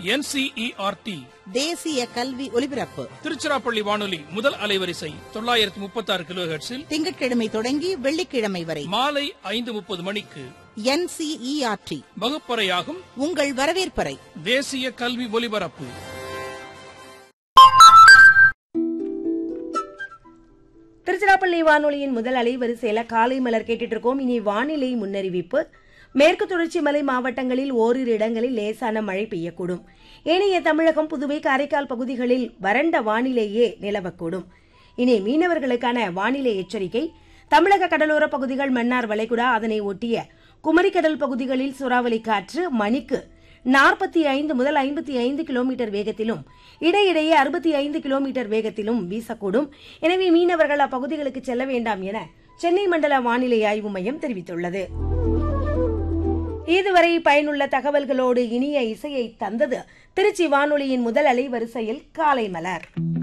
NCERT தேசிய கல்வி ஒலிபரப்பு திருச்சிராப்பள்ளி வானொலி முதல் அலைவரிசை தொள்ளாயிரத்தி முப்பத்தி ஆறு கிலோ ஹெர்ட்ஸில் திங்கட்கிழமை தொடங்கி வெள்ளிக்கிழமை வரை மாலை ஐந்து முப்பது மணிக்கு என்சிஇஆர்டி வகுப்பறையாகும் உங்கள் வரவேற்பறை தேசிய கல்வி ஒலிபரப்பு திருச்சிராப்பள்ளி வானொலியின் முதல் அலைவரிசையில காலை மலர் கேட்டுட்டு இருக்கோம் இனி வானிலை முன்னறிவிப்பு மேற்கு தொடர்ச்சி மலை மாவட்டங்களில் ஓரிரு இடங்களில் லேசான மழை பெய்யக்கூடும் ஏனைய தமிழகம் புதுவை காரைக்கால் பகுதிகளில் வறண்ட வானிலையே நிலவக்கூடும் இனி மீனவர்களுக்கான வானிலை எச்சரிக்கை தமிழக கடலோர பகுதிகள் மன்னார் வளைகுடா அதனை ஒட்டிய குமரிக்கடல் பகுதிகளில் சூறாவளி காற்று மணிக்கு நாற்பத்தி ஐந்து முதல் ஐம்பத்தி ஐந்து கிலோமீட்டர் வேகத்திலும் இடையிடையே அறுபத்தி ஐந்து கிலோமீட்டர் வேகத்திலும் வீசக்கூடும் எனவே மீனவர்கள் அப்பகுதிகளுக்கு செல்ல வேண்டாம் என சென்னை மண்டல வானிலை ஆய்வு மையம் தெரிவித்துள்ளது இதுவரை பயனுள்ள தகவல்களோடு இனிய இசையை தந்தது திருச்சி வானொலியின் முதல் அலைவரிசையில் காலை மலர்